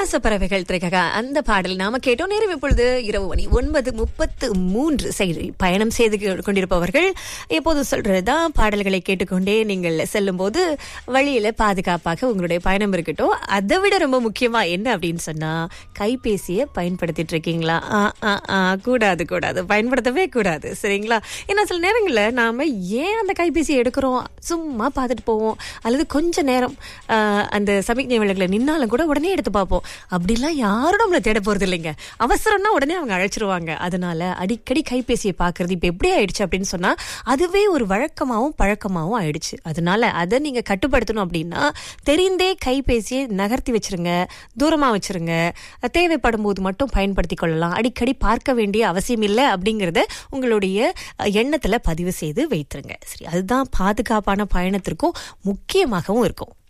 ஆகாச பறவைகள் திரைக்காக அந்த பாடல் நாம கேட்டோம் நேரம் இப்பொழுது இரவு மணி ஒன்பது முப்பத்து மூன்று செய்தி பயணம் செய்து கொண்டிருப்பவர்கள் எப்போது சொல்றதுதான் பாடல்களை கேட்டுக்கொண்டே நீங்கள் செல்லும் போது வழியில பாதுகாப்பாக உங்களுடைய பயணம் இருக்கட்டும் அதை விட ரொம்ப முக்கியமா என்ன அப்படின்னு சொன்னா கைபேசியை பயன்படுத்திட்டு இருக்கீங்களா ஆ, ஆ, ஆ, கூடாது கூடாது பயன்படுத்தவே கூடாது சரிங்களா ஏன்னா சில நேரங்களில் நாம ஏன் அந்த கைபேசியை எடுக்கிறோம் சும்மா பார்த்துட்டு போவோம் அல்லது கொஞ்ச நேரம் ஆ, அந்த சமிக்ஞை விளக்குல நின்னாலும் கூட உடனே எடுத்து பார்ப்போம் அப்படிலாம் யாரும் நம்மளை தேட போறது இல்லைங்க அவசரம்னா உடனே அவங்க அழைச்சிருவாங்க அதனால அடிக்கடி கைபேசியை பார்க்கறது இப்ப எப்படி ஆயிடுச்சு அப்படின்னு சொன்னா அதுவே ஒரு வழக்கமாவும் பழக்கமாவும் ஆயிடுச்சு அதனால அதை நீங்க கட்டுப்படுத்தணும் அப்படின்னா தெரிந்தே கைபேசியை நகர்த்தி வச்சிருங்க தூரமா வச்சிருங்க தேவைப்படும் போது மட்டும் பயன்படுத்திக் கொள்ளலாம் அடிக்கடி பார்க்க வேண்டிய அவசியம் இல்லை அப்படிங்கறத உங்களுடைய அஹ், எண்ணத்துல பதிவு செய்து வைத்துருங்க சரி அதுதான் பாதுகாப்பான பயணத்திற்கும் முக்கியமாகவும் இருக்கும்